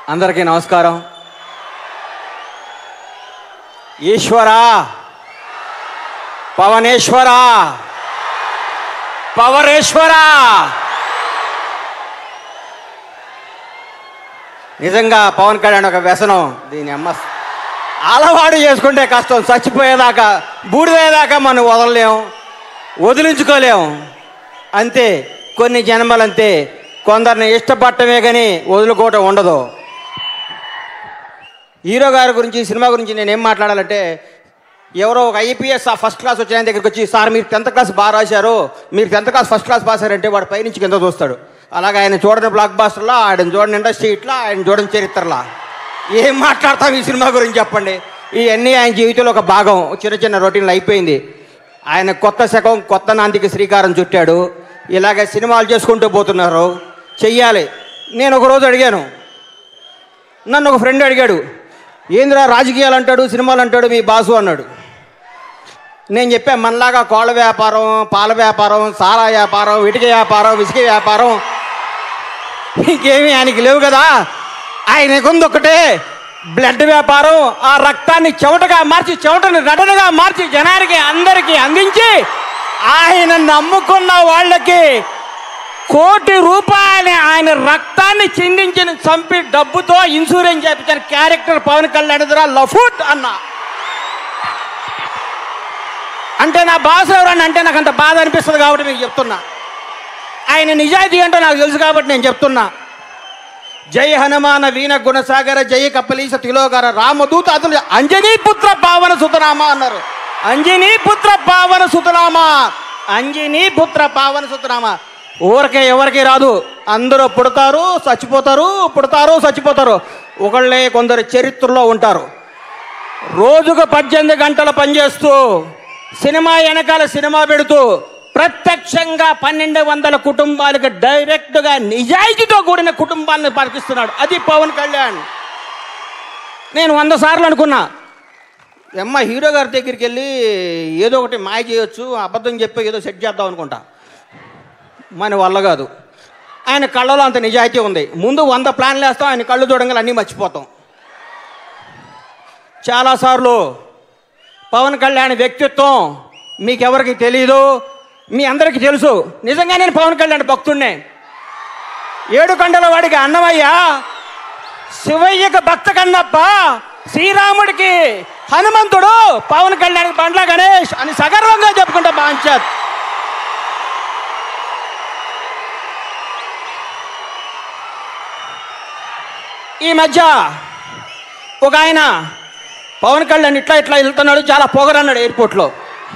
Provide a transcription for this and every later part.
అందరికీ నమస్కారం ఈశ్వరా పవనేశ్వరా పవరేశ్వరా నిజంగా పవన్ కళ్యాణ్ ఒక వ్యసనం దీని అమ్మ అలవాటు చేసుకుంటే కష్టం చచ్చిపోయేదాకా బూడిదయ్యేదాకా మనం వదలలేం వదిలించుకోలేం అంతే కొన్ని జన్మలంతే కొందరిని ఇష్టపడటమే కానీ వదులుకోవటం ఉండదు హీరో గారి గురించి సినిమా గురించి నేను ఏం మాట్లాడాలంటే ఎవరో ఒక ఐపీఎస్ ఆ ఫస్ట్ క్లాస్ వచ్చిన ఆయన దగ్గరికి వచ్చి సార్ మీరు టెన్త్ క్లాస్ బాగా రాశారు మీరు tenth class first class pass అయ్యారంటే వాడు పైనుంచి కింద చూస్తాడు అలాగే ఆయన చూడని బ్లాక్ బాస్టర్లా ఆయన చూడని ఇండస్ట్రీ ఇట్లా ఆయన చూడని చరిత్రలా ఏం మాట్లాడతాం ఈ సినిమా గురించి చెప్పండి ఇవన్నీ ఆయన జీవితంలో ఒక భాగం చిన్న చిన్న రొటీన్లు అయిపోయింది ఆయన కొత్త శకం కొత్త నాంతికి శ్రీకారం చుట్టాడు ఇలాగ సినిమాలు చేసుకుంటూ పోతున్నారు చెయ్యాలి నేను ఒక రోజు అడిగాను నన్ను ఒక ఫ్రెండ్ అడిగాడు ఏందిరా రాజకీయాలు అంటాడు సినిమాలు అంటాడు మీ బాసు అన్నాడు నేను చెప్పా మనలాగా కోళ్ళ వ్యాపారం పాల వ్యాపారం సారా వ్యాపారం ఇటుక వ్యాపారం ఇసుక వ్యాపారం ఇంకేమీ ఆయనకి లేవు కదా ఆయనకుంది ఒకటే బ్లడ్ వ్యాపారం ఆ రక్తాన్ని చెమటగా మార్చి చెమటని నటనగా మార్చి జనానికి అందరికీ అందించి ఆయన నమ్ముకున్న వాళ్ళకి కోటి రూపాయల ఆయన రక్తాన్ని చిందించిన చంపి డబ్బుతో ఇన్సూరెన్స్ చేయించిన క్యారెక్టర్ పవన్ కళ్యాణ్ ద్వారా లఫుట్ అన్న అంటే నా బాస్ ఎవరని అంటే నాకు అంత బాధ అనిపిస్తుంది కాబట్టి మీకు చెప్తున్నా ఆయన నిజాయితీ ఏంటో నాకు తెలుసు కాబట్టి నేను చెప్తున్నా జై హనుమాన వీణ గుణసాగర జయ కపలీశ తిలోగర రామదూత అతను అంజనీ పుత్ర పావన సుతనామ అన్నారు అంజనీ పుత్ర పావన సుతనామ అంజనీ పుత్ర పావన సుతనామ ఊరికే ఎవరికి రాదు అందరూ పుడతారు చచ్చిపోతారు పుడతారు చచ్చిపోతారు ఒకళ్ళే కొందరు చరిత్రలో ఉంటారు రోజుకు పద్దెనిమిది గంటలు పనిచేస్తూ సినిమా వెనకాల సినిమా పెడుతూ ప్రత్యక్షంగా పన్నెండు వందల కుటుంబాలకు డైరెక్ట్గా నిజాయితీతో కూడిన కుటుంబాలను పరికిస్తున్నాడు అది పవన్ కళ్యాణ్ నేను వంద సార్లు అనుకున్నా అమ్మ హీరో గారి దగ్గరికి వెళ్ళి ఏదో ఒకటి మాయ చేయొచ్చు అబద్ధం చెప్పి ఏదో సెట్ చేద్దాం అనుకుంటా మన వల్ల కాదు ఆయన కళ్ళలో అంత నిజాయితీ ఉంది ముందు వంద ప్లాన్లు వేస్తాం ఆయన కళ్ళు చూడంగా అన్నీ మర్చిపోతాం చాలాసార్లు పవన్ కళ్యాణ్ వ్యక్తిత్వం మీకెవరికి తెలీదు మీ అందరికీ తెలుసు నిజంగా నేను పవన్ కళ్యాణ్ భక్తుడినే ఏడు కండల వాడికి అన్నమయ్య శివయ్యకి భక్త కన్నప్ప శ్రీరాముడికి హనుమంతుడు పవన్ కళ్యాణ్ బండ్ల గణేష్ అని సగర్వంగా చెప్పుకుంటా బాంచత్ ఈ మధ్య ఒక ఆయన పవన్ కళ్యాణ్ ఇట్లా ఇట్లా వెళ్తున్నాడు చాలా పొగరన్నాడు ఎయిర్పోర్ట్లో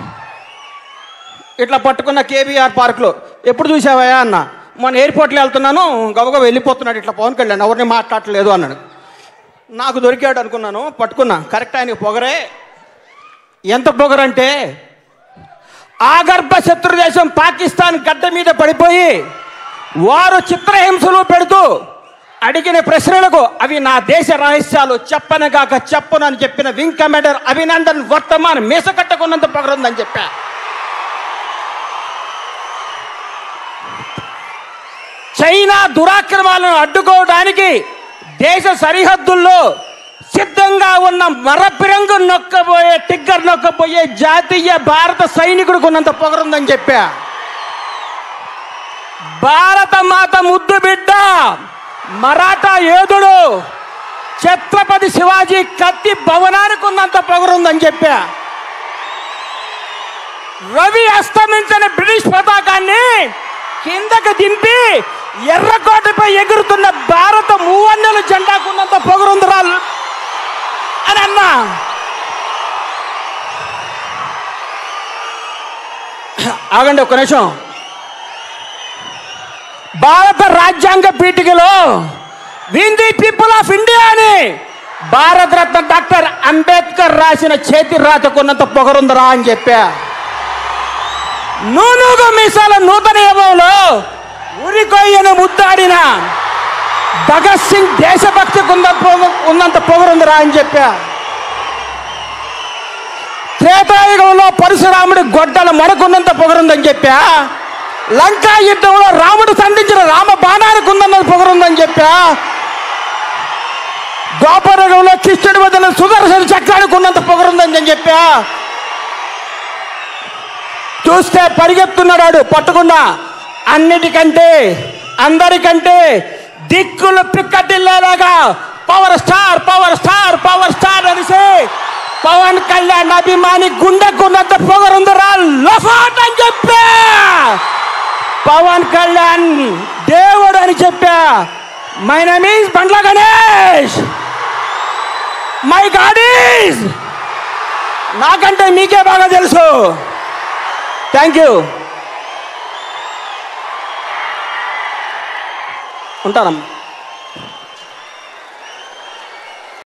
ఇట్లా పట్టుకున్న కేబీఆర్ పార్క్లో ఎప్పుడు చూసావయ్యా అన్న మొన్న ఎయిర్పోర్ట్లో వెళ్తున్నాను గబగబ వెళ్ళిపోతున్నాడు ఇట్లా పవన్ కళ్యాణ్ ఎవరిని మాట్లాడట్లేదు అన్నాడు నాకు దొరికాడు అనుకున్నాను పట్టుకున్నా కరెక్ట్ ఆయనకి పొగరే ఎంత పొగరంటే ఆగర్భ శత్రు దేశం పాకిస్తాన్ గడ్డ మీద పడిపోయి వారు చిత్రహింసలు పెడుతూ అడిగిన ప్రశ్నలకు అవి నా దేశ రహస్యాలు చెప్పనగాక చెప్పను అని చెప్పిన వింగ్ కమాండర్ అభినందన్ వర్తమాన్ మీస కట్టకున్నంత పొగరుందని చెప్పా చైనా దురాక్రమాలను అడ్డుకోవడానికి దేశ సరిహద్దుల్లో సిద్ధంగా ఉన్న మరపిరంగు నొక్కబోయే టిగ్గర్ నొక్కబోయే జాతీయ భారత సైనికుడికి ఉన్నంత పొగరుందని చెప్పా భారత మాత ముద్దు బిడ్డ మరాఠా యోధుడు ఛత్రపతి శివాజీ కత్తి భవనానికి ఉన్నంత పొగరుందని చెప్పా రవి అస్తమించని బ్రిటిష్ పతాకాన్ని కిందకు దింపి ఎర్రకోటపై ఎగురుతున్న భారత మూవన్నెల జెండాకున్నంత పొగరుందిరా అని అన్నా ఆగండి ఒక్క నిమిషం భారత రాజ్యాంగ పీఠికలో we the people of India అని భారత రత్న డాక్టర్ అంబేద్కర్ రాసిన చేతి రాతకున్నంత పొగరుందరా అని చెప్పా నూనూగు మీసాల నూతన యుగంలో ఉరికొయ్యను ముద్దాడిన భగత్ సింగ్ దేశభక్తికి ఉన్న ఉన్నంత పొగరుందిరా అని చెప్పా త్రేతాయుగంలో పరశురాముడి గొడ్డల మరకున్నంత పొగరుందని చెప్పా లంకా యుద్ధంలో రాముడు సంధించిన రామ బాణానికి ఉందన్నది పొగరుందని చెప్పా ద్వాపరగంలో కిష్టుడి వదిన సుదర్శన చక్రానికి ఉన్నంత పొగరుందని నేను చెప్పా చూస్తే పరిగెత్తున్నాడు పట్టుకున్నా అన్నిటికంటే అందరికంటే దిక్కులు పిక్కటిల్లేలాగా power star power star power star అనేసి పవన్ కళ్యాణ్ అభిమాని గుండెకున్నంత పొగరుందిరా లఫాట్ అని చెప్పా పవన్ కళ్యాణ్ దేవుడు అని చెప్పా my name is Bandla Ganesh my God is నాకంటే మీకే బాగా తెలుసు థ్యాంక్ యూ ఉంటానమ్మా